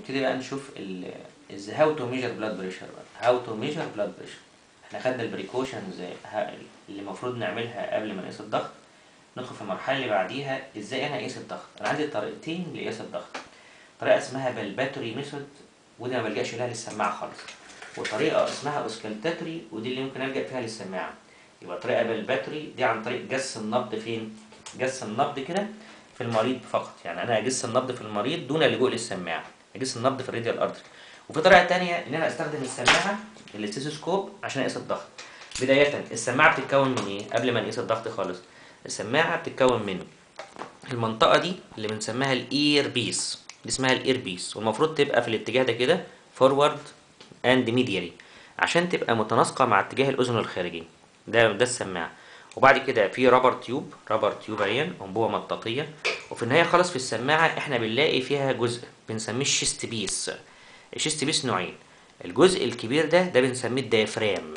نبتدي بقى نشوف ال ازاي هاو تو ميجر بلاد بريشر بقى هاو تو ميجر بلاد بريشر احنا خدنا البريكوشنز اللي المفروض نعملها قبل ما نقيس الضغط ندخل في المرحله اللي بعديها ازاي انا اقيس الضغط انا عندي طريقتين لقياس الضغط طريقه اسمها بالباتوري ميثود ودي ما بلجاش لها للسماعه خالص وطريقه اسمها اوسكالتاتوري ودي اللي ممكن الجا فيها للسماعه يبقى طريقه بالباتوري دي عن طريق جس النبض فين جس النبض كده في المريض فقط يعني انا اجس النبض في المريض دون اللجوء للسماعه اجس النبض في الراديال ارتري وفي طريقه تانية ان انا استخدم السماعه الاستيثوسكوب عشان اقيس الضغط بدايه السماعه بتتكون من ايه قبل ما نقيس الضغط خالص السماعه بتتكون من المنطقه دي اللي بنسميها الاير بيس دي اسمها الاير بيس والمفروض تبقى في الاتجاه ده كده فورورد اند ميديالي عشان تبقى متناسقه مع اتجاه الاذن الخارجي ده ده السماعه وبعد كده في رابر تيوب رابر تيوب اهي انبوبه مطاطيه وفي النهايه خالص في السماعه احنا بنلاقي فيها جزء بنسميه الشيست بيس الشيست بيس نوعين الجزء الكبير ده ده بنسميه الديافرام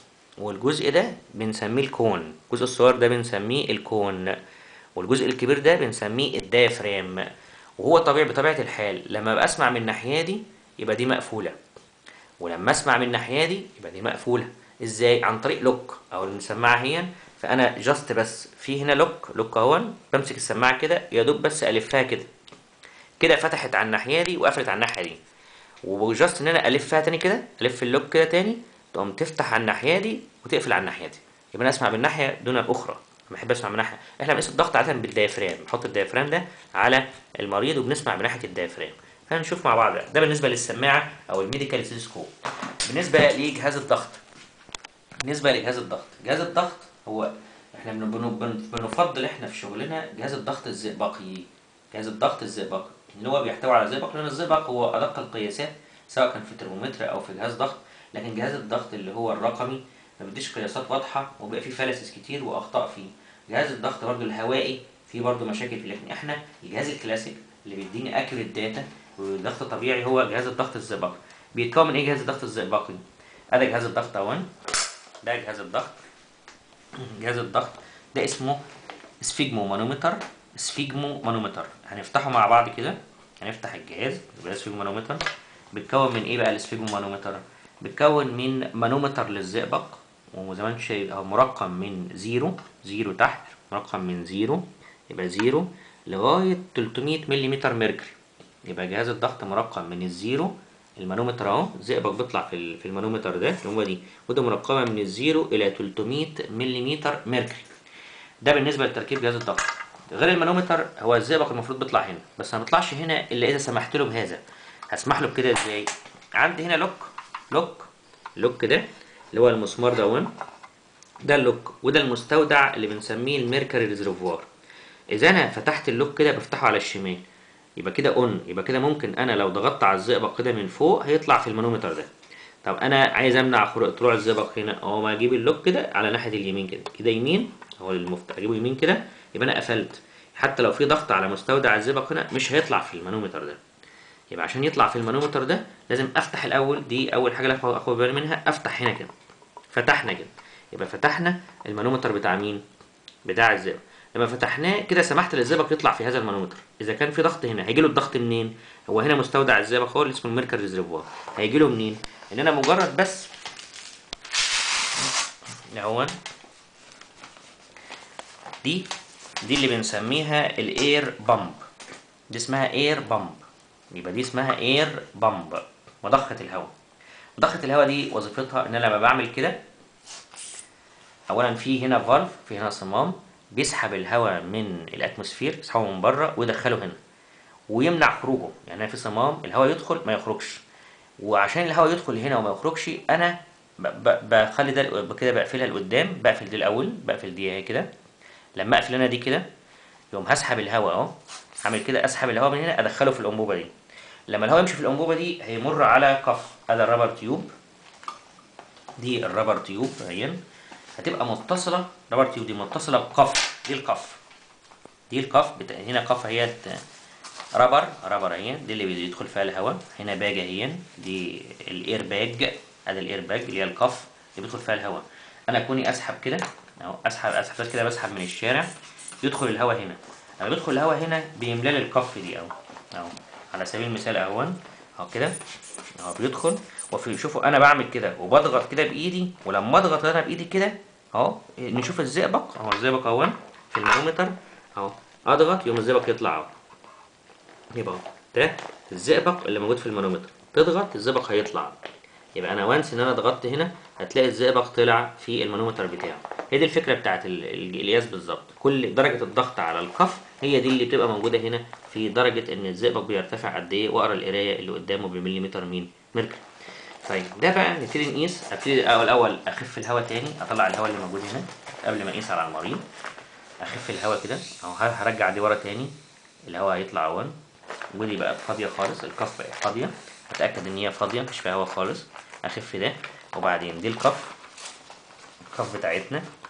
والجزء ده بنسميه الكون الجزء الصغير ده بنسميه الكون والجزء الكبير ده بنسميه الديافرام وهو طبيعي بطبيعه الحال لما بسمع من الناحيه دي يبقى دي مقفوله ولما اسمع من الناحيه دي يبقى دي مقفوله ازاي عن طريق لوك او المسمعه هي فانا جاست بس في هنا لوك لوك اهون بمسك السماعه كده يا دوب بس الفها كده كده فتحت على الناحيه دي وقفلت على الناحيه دي وجاست ان انا الفها تاني كده الف اللوك كده تاني تقوم تفتح على الناحيه دي وتقفل على الناحيه دي يبقى انا اسمع من ناحيه دون الاخرى بحب اسمع من ناحيه احنا بنقيس الضغط عاده بالديافرام نحط الديافرام ده على المريض وبنسمع من ناحيه الديافرام هنشوف مع بعض ده بالنسبه للسماعه او الميديكال ستيثوسكوب بالنسبه لجهاز الضغط بالنسبه لجهاز الضغط جهاز الضغط هو احنا بن- بن- بن- بنفضل احنا في شغلنا جهاز الضغط الزئبقي جهاز الضغط الزئبقي اللي هو بيحتوي على زئبق لان الزئبق هو ادق القياسات سواء كان في ترمومتر او في جهاز ضغط لكن جهاز الضغط اللي هو الرقمي ما بيديش قياسات واضحه وبيبقى فيه فلسس كتير واخطاء فيه جهاز الضغط برضو الهوائي فيه برضو مشاكل فيه لكن احنا الجهاز الكلاسيك اللي بيديني اكيوريت داتا وضغط طبيعي هو جهاز الضغط الزئبقي بيتكون من ايه جهاز الضغط الزئبقي ادي جهاز الضغط اهون ده جهاز الضغط جهاز الضغط ده اسمه سفيجمو مانومتر سفيجمو مانومتر هنفتحه مع بعض كده هنفتح الجهاز يبقى سفيجمو مانومتر بيتكون من ايه بقى السفيجمو مانومتر بيتكون من مانومتر للزئبق وزي ما انت شايف اهو مرقم من زيرو زيرو تحت مرقم من زيرو يبقى زيرو لغاية 300 ملم ميركوري يبقى جهاز الضغط مرقم من الزيرو المانومتر اهو زئبق بيطلع في ال- في المانومتر ده اللي هو دي وده مرقمه من الزيرو الى 300 ملم ميركوري ده بالنسبه لتركيب جهاز الضغط غير المانومتر هو الزئبق المفروض بيطلع هنا بس ما بيطلعش هنا الا اذا سمحت له بهذا هسمح له بكده ازاي عندي هنا لوك لوك لوك ده اللي هو المسمار ده ده اللوك وده المستودع اللي بنسميه الميركوري ريزرفوار اذا انا فتحت اللوك كده بفتحه على الشمال يبقى كده اون يبقى كده ممكن انا لو ضغطت على الزئبق كده من فوق هيطلع في المانومتر ده طب انا عايز امنع خروج طلوع الزئبق هنا اهو ما اجيب اللوك كده على ناحيه اليمين كده كده يمين هو المفتاح اجيبه يمين كده يبقى انا قفلت حتى لو في ضغط على مستودع الزئبق هنا مش هيطلع في المانومتر ده يبقى عشان يطلع في المانومتر ده لازم افتح الاول دي اول حاجه لازم اخد بالي منها افتح هنا كده فتحنا كده يبقى فتحنا المانومتر بتاع مين بتاع الزئبق لما فتحناه كده سمحت للزئبق يطلع في هذا المانومتر اذا كان في ضغط هنا هيجي له الضغط منين هو هنا مستودع الزئبق هو اللي اسمه الميركر ريزرفوار هيجي له منين ان انا مجرد بس اهون دي دي اللي بنسميها الاير بامب دي اسمها اير بامب يبقى دي اسمها اير بامب مضخه الهواء مضخه الهواء دي وظيفتها ان انا لما بعمل كده اولا في هنا فالف في هنا صمام بيسحب الهواء من الاتموسفير يسحبه من بره ويدخله هنا ويمنع خروجه يعني أنا في صمام الهواء يدخل ما يخرجش وعشان الهواء يدخل هنا وما يخرجش انا ب- ب- بخلي ده ال- كده بقفلها لقدام بقفل دي الاول بقفل دي اهي كده لما اقفل انا دي كده يقوم هسحب الهواء اهو هعمل كده اسحب الهواء من هنا ادخله في الانبوبه دي لما الهواء يمشي في الانبوبه دي هيمر على كف ادي الرابر تيوب دي الرابر تيوب اهي هتبقى متصله رابر تيوب دي متصله بقف دي القف دي القف بتا... هنا قف اهي رابر رابر اهي دي اللي بيدخل فيها الهواء هنا باج اهي دي الاير باج ادي الاير باج اللي هي القف اللي بيدخل فيها الهواء انا كوني اسحب كده اهو اسحب اسحب بس كده بسحب من الشارع يدخل الهواء هنا لما بيدخل الهواء هنا بيملى لي القف دي اهو اهو على سبيل المثال اهون اهو كده اهو بيدخل وفي شوفوا انا بعمل كده وبضغط كده بايدي ولما اضغط انا بايدي كده اهو نشوف الزئبق اهو الزئبق اهو في المانومتر اهو اضغط يقوم الزئبق يطلع اهو يبقى اهو ده الزئبق اللي موجود في المانومتر تضغط الزئبق هيطلع يبقى انا وانس ان انا ضغطت هنا هتلاقي الزئبق طلع في المانومتر بتاعه هي دي الفكره بتاعت ال- ال- القياس بالظبط كل درجه الضغط على القف هي دي اللي بتبقى موجوده هنا في درجه ان الزئبق بيرتفع قد ايه واقرا القرايه اللي قدامه بمليمتر مين ميركوري طيب ده بقى نبتدي نقيس ابتدي الاول الاول اخف الهواء تاني اطلع الهواء اللي موجود هنا قبل ما اقيس على المريض اخف الهواء كده اهو ه- هرجع دي ورا تاني الهواء هيطلع اهون ودي بقت فاضيه خالص الكف بقت فاضيه اتاكد ان هي فاضيه مفيش فيها هواء خالص اخف ده وبعدين دي الكف الكف بتاعتنا